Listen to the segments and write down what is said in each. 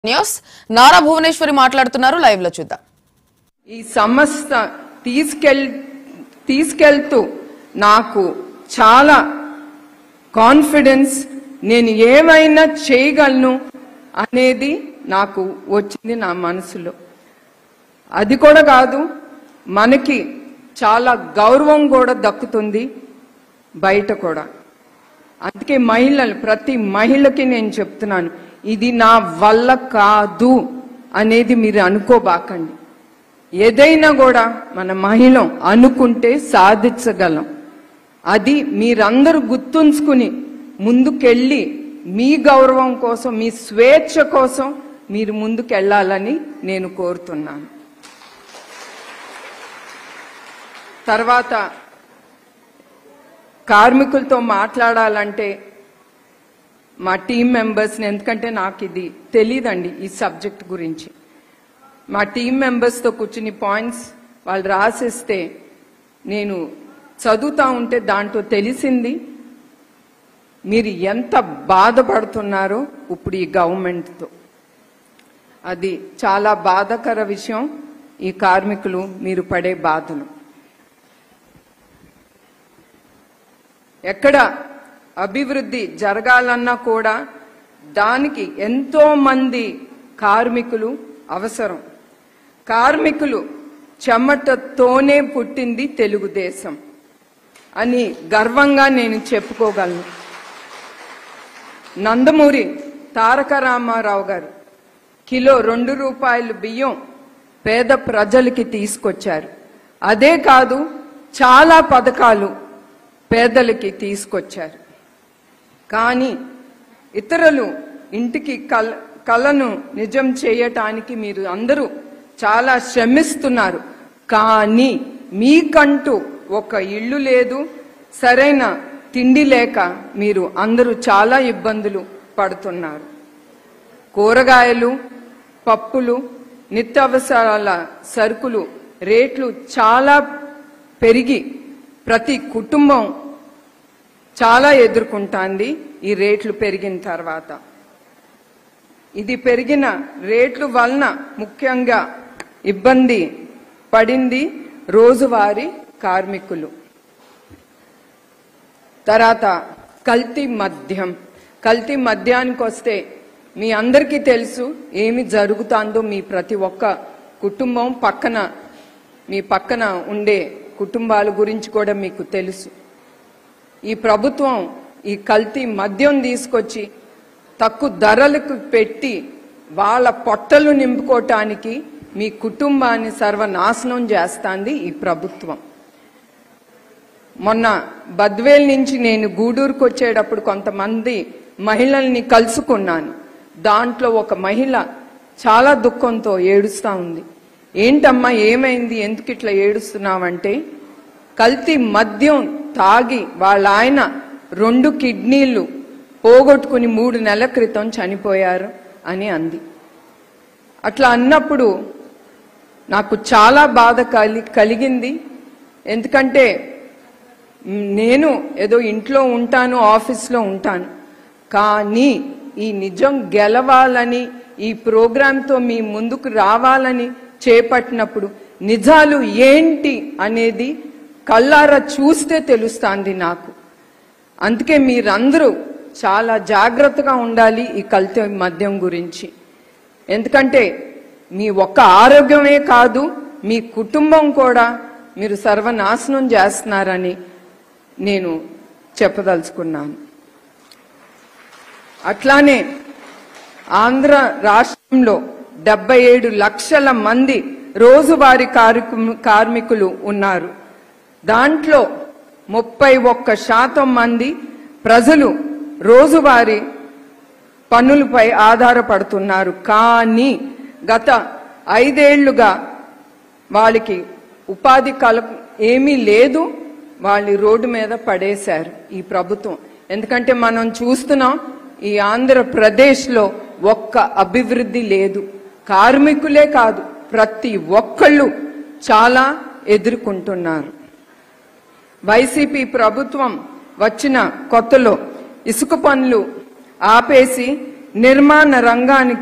news Nara Bhuvaneswari మాట్లాడుతున్నారు live లో చూద్దాం ఈ సంస్థ తీసుకెళ్ తీసుకెళ్తూ నాకు చాలా కాన్ఫిడెన్స్ నేను ఏమైనా చేయగలను అనేది నాకు వచ్చింది నా మనసులో అది కూడా కాదు మనకి చాలా గౌరవం కూడా దక్కుతుంది బయట కూడా అందుకే మహిళలు ప్రతి మహిళకి నేను చెప్తున్నాను ఇది నా వల్ల కాదు అనేది మీరు అనుకోబాకండి ఏదైనా కూడా మన మహిళ అనుకుంటే సాధించగలం అది మీరందరూ గుర్తుంచుకుని ముందుకెళ్ళి మీ గౌరవం కోసం మీ స్వేచ్ఛ కోసం మీరు ముందుకెళ్ళాలని నేను కోరుతున్నాను తర్వాత కార్మికులతో మాట్లాడాలంటే మా టీం మెంబర్స్ని ఎందుకంటే నాకు ఇది తెలియదండి ఈ సబ్జెక్ట్ గురించి మా టీం మెంబర్స్తో కూర్చుని పాయింట్స్ వాళ్ళు రాసిస్తే నేను చదువుతా ఉంటే దాంట్లో తెలిసింది మీరు ఎంత బాధపడుతున్నారో ఇప్పుడు ఈ గవర్నమెంట్తో అది చాలా బాధాకర విషయం ఈ కార్మికులు మీరు పడే బాధలు ఎక్కడ అభివృద్ధి జరగాలన్నా కూడా దానికి ఎంతో మంది కార్మికులు అవసరం కార్మికులు చెమటతోనే పుట్టింది తెలుగుదేశం అని గర్వంగా నేను చెప్పుకోగలను నందమూరి తారక రామారావు గారు కిలో రెండు రూపాయలు బియ్యం పేద ప్రజలకి తీసుకొచ్చారు అదే కాదు చాలా పథకాలు పేదలకి తీసుకొచ్చారు కానీ ఇతరులు ఇంటికి కల కలను నిజం చేయటానికి మీరు అందరూ చాలా శ్రమిస్తున్నారు కానీ మీకంటూ ఒక ఇల్లు లేదు సరైన తిండి లేక మీరు అందరూ చాలా ఇబ్బందులు పడుతున్నారు కూరగాయలు పప్పులు నిత్యావసరాల సరుకులు రేట్లు చాలా పెరిగి ప్రతి కుటుంబం చాలా ఎదుర్కొంటాంది ఈ రేట్లు పెరిగిన తర్వాత ఇది పెరిగిన రేట్లు వలన ముఖ్యంగా ఇబ్బంది పడింది రోజువారీ కార్మికులు తర్వాత కల్తీ మద్యం కల్తీ మద్యానికి వస్తే మీ అందరికీ తెలుసు ఏమి జరుగుతుందో మీ ప్రతి ఒక్క కుటుంబం పక్కన మీ పక్కన ఉండే కుటుంబాల గురించి కూడా మీకు తెలుసు ఈ ప్రభుత్వం ఈ కల్తీ మద్యం తీసుకొచ్చి తక్కువ ధరలకు పెట్టి వాళ్ళ పొట్టలు నింపుకోవటానికి మీ కుటుంబాన్ని సర్వనాశనం చేస్తాంది ఈ ప్రభుత్వం మొన్న బద్వేల్ నుంచి నేను గూడూరుకు వచ్చేటప్పుడు కొంతమంది మహిళల్ని కలుసుకున్నాను దాంట్లో ఒక మహిళ చాలా దుఃఖంతో ఏడుస్తా ఉంది ఏంటమ్మా ఏమైంది ఎందుకు ఇట్లా ఏడుస్తున్నావంటే కల్తీ మద్యం తాగి వాళ్ళ ఆయన రెండు కిడ్నీలు పోగొట్టుకుని మూడు నెలల క్రితం చనిపోయారు అని అంది అట్లా అన్నప్పుడు నాకు చాలా బాధ కలి కలిగింది ఎందుకంటే మ్, నేను ఏదో ఇంట్లో ఉంటాను ఆఫీస్లో ఉంటాను కానీ ఈ నిజం గెలవాలని ఈ ప్రోగ్రాంతో మీ ముందుకు రావాలని చేపట్టినప్పుడు నిజాలు ఏంటి అనేది కళ్ళారా చూస్తే తెలుస్తుంది నాకు అందుకే మీరందరూ చాలా జాగ్రత్తగా ఉండాలి ఈ కల్తీ మద్యం గురించి ఎందుకంటే మీ ఒక్క ఆరోగ్యమే కాదు మీ కుటుంబం కూడా మీరు సర్వనాశనం చేస్తున్నారని నేను చెప్పదలుచుకున్నాను అట్లానే ఆంధ్ర రాష్ట్రంలో డెబ్బై ఏడు లక్షల మంది రోజువారీ కార్మికు- కార్మికులు ఉన్నారు దాంట్లో ముప్పై ఒక్క శాతం మంది ప్రజలు రోజువారీ పన్నులపై ఆధారపడుతున్నారు కానీ గత ఐదేళ్లుగా వాళ్ళకి ఉపాధి కల ఏమీ లేదు వాళ్ళు రోడ్డు మీద పడేశారు ఈ ప్రభుత్వం ఎందుకంటే మనం చూస్తున్నాం ఈ ఆంధ్రప్రదేశ్లో ఒక్క అభివృద్ధి లేదు కార్మికులే కాదు ప్రతి ఒక్కళ్ళు చాలా ఎదుర్కొంటున్నారు వైసీపీ ప్రభుత్వం వచ్చిన కొత్తలో ఇసుక పనులు ఆపేసి నిర్మాణ రంగానికి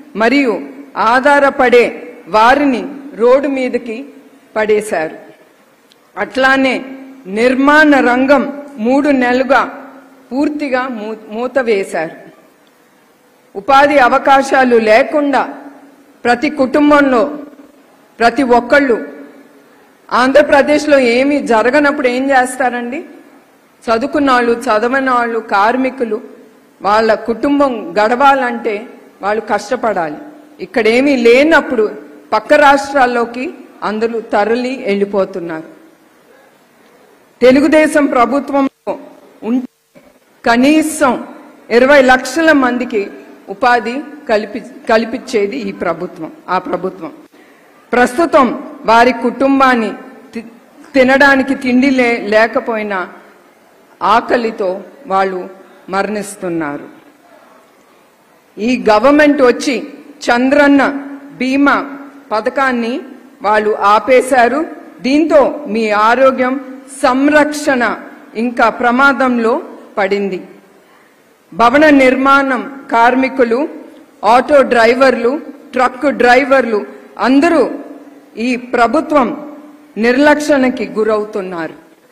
మరియు ఆధారపడే వారిని రోడ్డు మీదకి పడేశారు అట్లానే నిర్మాణ రంగం మూడు నెలలుగా పూర్తిగా మూ- మూత వేశారు ఉపాధి అవకాశాలు లేకుండా ప్రతి కుటుంబంలో ప్రతి ఒక్కళ్ళు ఆంధ్రప్రదేశ్లో ఏమీ జరగనప్పుడు ఏం చేస్తారండి చదువుకున్న వాళ్ళు చదవని వాళ్ళు కార్మికులు వాళ్ళ కుటుంబం గడవాలంటే వాళ్ళు కష్టపడాలి ఇక్కడ ఏమీ లేనప్పుడు పక్క రాష్ట్రాల్లోకి అందరూ తరలి వెళ్ళిపోతున్నారు తెలుగుదేశం ప్రభుత్వంలో ఉంటే కనీసం ఇరవై లక్షల మందికి ఉపాధి కల్పి కల్పించేది ఈ ప్రభుత్వం ఆ ప్రభుత్వం ప్రస్తుతం వారి కుటుంబాన్ని తి- తినడానికి తిండి లే లేకపోయినా ఆకలితో వాళ్ళు మరణిస్తున్నారు ఈ గవర్నమెంట్ వచ్చి చంద్రన్న బీమా పథకాన్ని వాళ్ళు ఆపేశారు దీంతో మీ ఆరోగ్యం సంరక్షణ ఇంకా ప్రమాదంలో పడింది భవన నిర్మాణం కార్మికులు ఆటో డ్రైవర్లు ట్రక్ డ్రైవర్లు అందరూ ఈ ప్రభుత్వం నిర్లక్ష్యానికి గురవుతున్నారు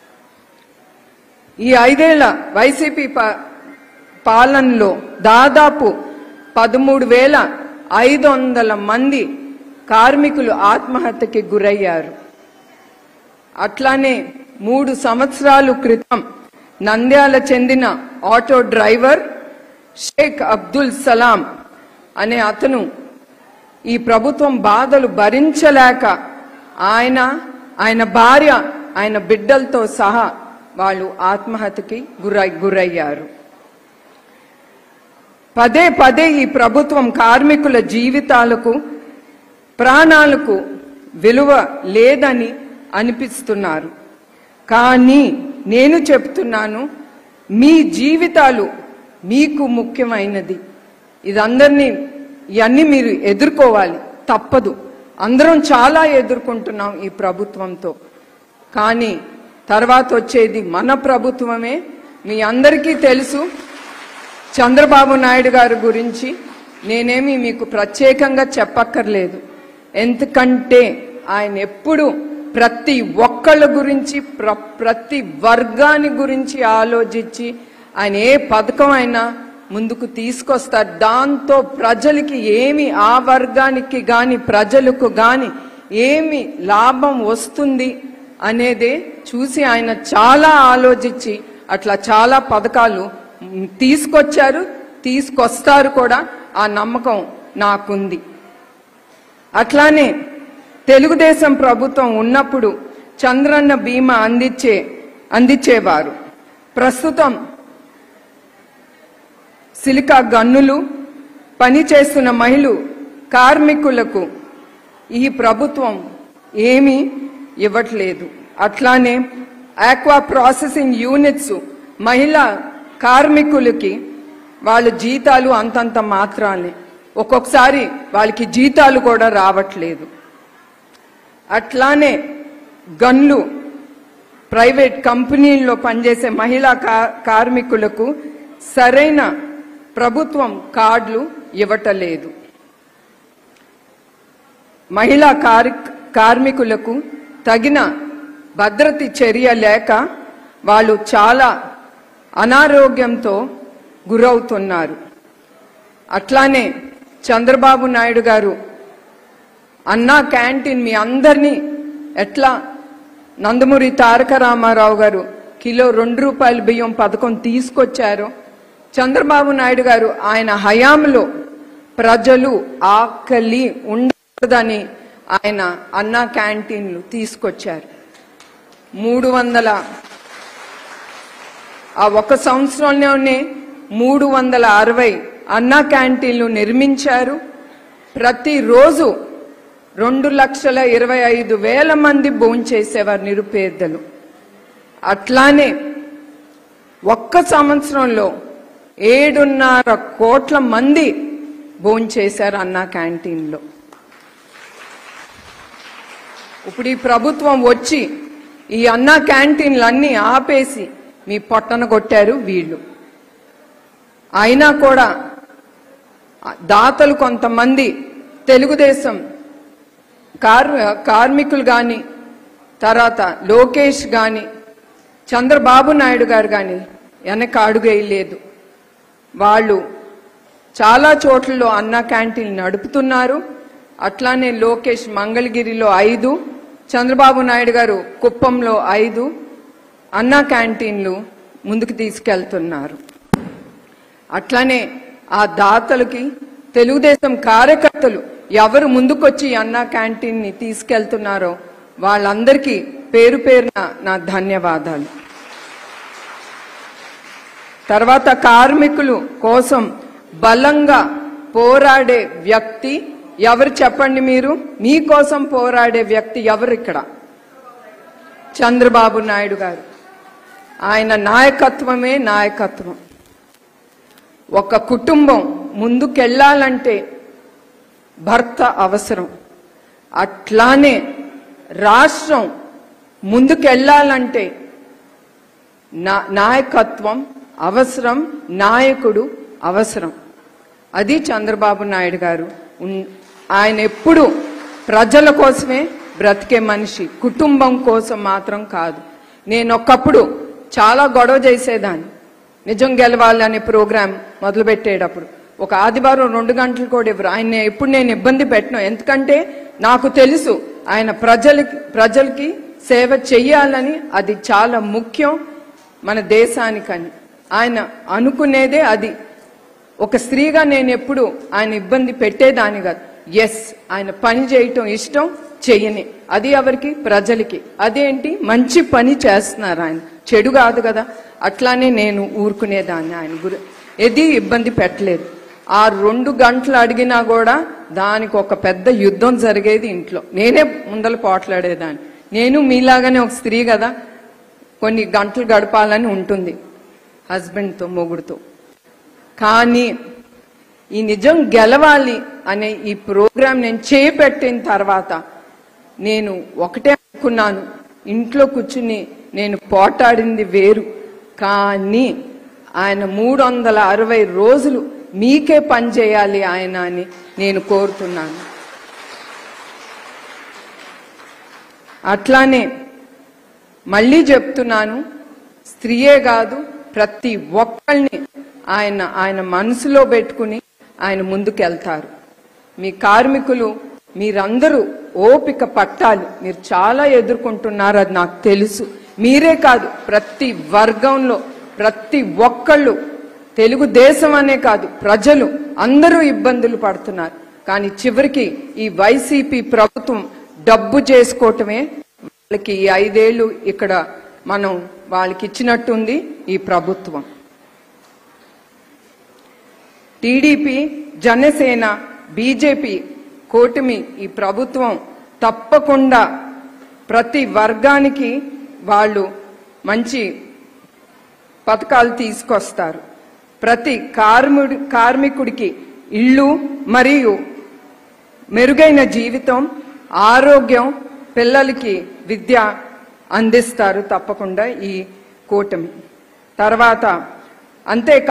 ఈ ఐదేళ్ల వైసీపీ పా- పాలనలో దాదాపు పదమూడు వేల ఐదు వందల మంది కార్మికులు ఆత్మహత్యకి గురయ్యారు అట్లానే మూడు సంవత్సరాలు క్రితం నంద్యాల చెందిన ఆటో డ్రైవర్ షేక్ అబ్దుల్ సలాం అనే అతను ఈ ప్రభుత్వం బాధలు భరించలేక ఆయన ఆయన భార్య ఆయన బిడ్డలతో సహా వాళ్ళు ఆత్మహత్యకి గురై గురయ్యారు పదే పదే ఈ ప్రభుత్వం కార్మికుల జీవితాలకు ప్రాణాలకు విలువ లేదని అనిపిస్తున్నారు కానీ నేను చెప్తున్నాను మీ జీవితాలు మీకు ముఖ్యమైనది ఇదందరినీ ఇవన్నీ మీరు ఎదుర్కోవాలి తప్పదు అందరం చాలా ఎదుర్కొంటున్నాం ఈ ప్రభుత్వంతో కానీ తర్వాత వచ్చేది మన ప్రభుత్వమే మీ అందరికీ తెలుసు చంద్రబాబు నాయుడు గారి గురించి నేనేమి మీకు ప్రత్యేకంగా చెప్పక్కర్లేదు ఎందుకంటే ఆయన ఎప్పుడు ప్రతి ఒక్కళ్ళ గురించి ప్ర- ప్రతి వర్గాని గురించి ఆలోచించి ఆయన ఏ పథకం అయినా ముందుకు తీసుకొస్తారు దాంతో ప్రజలకి ఏమి ఆ వర్గానికి గాని ప్రజలకు గాని ఏమి లాభం వస్తుంది అనేదే చూసి ఆయన చాలా ఆలోచించి అట్లా చాలా పథకాలు మ్, తీసుకొచ్చారు తీసుకొస్తారు కూడా ఆ నమ్మకం నాకుంది అట్లానే తెలుగుదేశం ప్రభుత్వం ఉన్నప్పుడు చంద్రన్న బీమా అందించే అందించేవారు ప్రస్తుతం సిలికా గన్నులు పనిచేస్తున్న మహిళ కార్మికులకు ఈ ప్రభుత్వం ఏమీ ఇవ్వట్లేదు అట్లానే ఆక్వా ప్రాసెసింగ్ యూనిట్స్ మహిళా కార్మికులకి వాళ్ళ జీతాలు అంతంత మాత్రాలే ఒక్కొక్కసారి వాళ్ళకి జీతాలు కూడా రావట్లేదు అట్లానే గన్లు ప్రైవేట్ కంపెనీల్లో పనిచేసే మహిళా కా- కార్మికులకు సరైన ప్రభుత్వం కార్డులు ఇవ్వటలేదు మహిళా కార్ కార్మికులకు తగిన భద్రత చర్య లేక వాళ్ళు చాలా అనారోగ్యంతో గురవుతున్నారు అట్లానే చంద్రబాబు నాయుడు గారు అన్నా క్యాంటీన్ మీ అందరినీ ఎట్లా నందమూరి తారక రామారావు గారు కిలో రెండు రూపాయల బియ్యం పథకం తీసుకొచ్చారు చంద్రబాబు నాయుడు గారు ఆయన హయాంలో ప్రజలు ఆకలి ఉండదని ఆయన అన్నా క్యాంటీన్లు తీసుకొచ్చారు మూడు వందల ఆ ఒక సంవత్సరంలోనే మూడు వందల అరవై అన్నా క్యాంటీన్లు నిర్మించారు ప్రతిరోజు రెండు లక్షల ఇరవై ఐదు వేల మంది భోంచేసేవారు నిరుపేదలు అట్లానే ఒక్క సంవత్సరంలో ఏడున్నర కోట్ల మంది భోంచేశారు అన్నా క్యాంటీన్లో ఇప్పుడు ఈ ప్రభుత్వం వచ్చి ఈ అన్నా క్యాంటీన్లు అన్ని ఆపేసి మీ పొట్టన కొట్టారు వీళ్ళు అయినా కూడా ఆ దాతలు కొంతమంది తెలుగుదేశం కార్ కార్మికులు కానీ తర్వాత లోకేష్ కానీ చంద్రబాబు నాయుడు గారు కానీ వెనక అడుగేయలేదు వాళ్ళు చాలా చోట్లలో అన్న క్యాంటీన్ నడుపుతున్నారు అట్లానే లోకేష్ మంగళగిరిలో ఐదు చంద్రబాబు నాయుడు గారు కుప్పంలో ఐదు అన్న క్యాంటీన్లు ముందుకు తీసుకెళ్తున్నారు అట్లానే ఆ దాతలకి తెలుగుదేశం కార్యకర్తలు ఎవరు ముందుకొచ్చి ఈ అన్న క్యాంటీన్ ని తీసుకెళ్తున్నారో వాళ్ళందరికీ పేరు పేరున నా ధన్యవాదాలు తర్వాత కార్మికులు కోసం బలంగా పోరాడే వ్యక్తి ఎవరు చెప్పండి మీరు మీకోసం పోరాడే వ్యక్తి ఎవరు ఇక్కడ చంద్రబాబు నాయుడు గారు ఆయన నాయకత్వమే నాయకత్వం ఒక కుటుంబం ముందుకెళ్ళాలంటే భర్త అవసరం అట్లానే రాష్ట్రం ముందుకెళ్ళాలంటే నా నాయకత్వం అవసరం నాయకుడు అవసరం అది చంద్రబాబు నాయుడు గారు ఉన్- ఆయన ఎప్పుడు ప్రజల కోసమే బ్రతికే మనిషి కుటుంబం కోసం మాత్రం కాదు నేను ఒకప్పుడు చాలా గొడవ చేసేదాన్ని నిజం గెలవాలి అనే ప్రోగ్రాం మొదలుపెట్టేటప్పుడు ఒక ఆదివారం రెండు గంటలు కూడా ఇవ్వరు ఆయన ఎప్పుడు నేను ఇబ్బంది పెట్టను ఎందుకంటే నాకు తెలుసు ఆయన ప్రజలకి ప్రజలకి సేవ చెయ్యాలని అది చాలా ముఖ్యం మన దేశానికని ఆయన అనుకునేదే అది ఒక స్త్రీగా నేను ఎప్పుడు ఆయన ఇబ్బంది పెట్టేదాన్ని కాదు ఎస్ ఆయన పని చేయటం ఇష్టం చెయ్యని అది ఎవరికి ప్రజలకి అదేంటి మంచి పని చేస్తున్నారు ఆయన చెడు కాదు కదా అట్లానే నేను ఊరుకునేదాన్ని ఆయన గురి ఏది ఇబ్బంది పెట్టలేదు ఆ రెండు గంటలు అడిగినా కూడా దానికి ఒక పెద్ద యుద్ధం జరిగేది ఇంట్లో నేనే ముందల పోట్లాడేదాన్ని నేను మీలాగానే ఒక స్త్రీ కదా కొన్ని గంటలు గడపాలని ఉంటుంది హస్బెండ్తో మొగుడుతో కానీ ఈ నిజం గెలవాలి అనే ఈ ప్రోగ్రాం నేను చేపట్టిన తర్వాత నేను ఒకటే అనుకున్నాను ఇంట్లో కూర్చుని నేను పోటాడింది వేరు కానీ ఆయన మూడు వందల అరవై రోజులు మీకే పని చేయాలి ఆయన అని నేను కోరుతున్నాను అట్లానే మళ్ళీ చెప్తున్నాను స్త్రీయే కాదు ప్రతి ఒక్కళ్ళని ఆయన ఆయన మనసులో పెట్టుకుని ఆయన ముందుకెళ్తారు మీ కార్మికులు మీరందరూ ఓపిక పట్టాలి మీరు చాలా ఎదుర్కొంటున్నారు అది నాకు తెలుసు మీరే కాదు ప్రతి వర్గంలో ప్రతి ఒక్కళ్ళు తెలుగుదేశం అనే కాదు ప్రజలు అందరూ ఇబ్బందులు పడుతున్నారు కానీ చివరికి ఈ వైసీపీ ప్రభుత్వం డబ్బు చేసుకోవటమే వాళ్ళకి ఈ ఐదేళ్లు ఇక్కడ మనం వాళ్ళకి ఇచ్చినట్టుంది ఈ ప్రభుత్వం టీడీపీ జనసేన బీజేపీ కూటమి ఈ ప్రభుత్వం తప్పకుండా ప్రతి వర్గానికి వాళ్ళు మంచి పథకాలు తీసుకొస్తారు ప్రతి కార్మికుడి కార్మికుడికి ఇళ్ళు మరియు మెరుగైన జీవితం ఆరోగ్యం పిల్లలకి విద్య అందిస్తారు తప్పకుండా ఈ కూటమి తర్వాత అంతే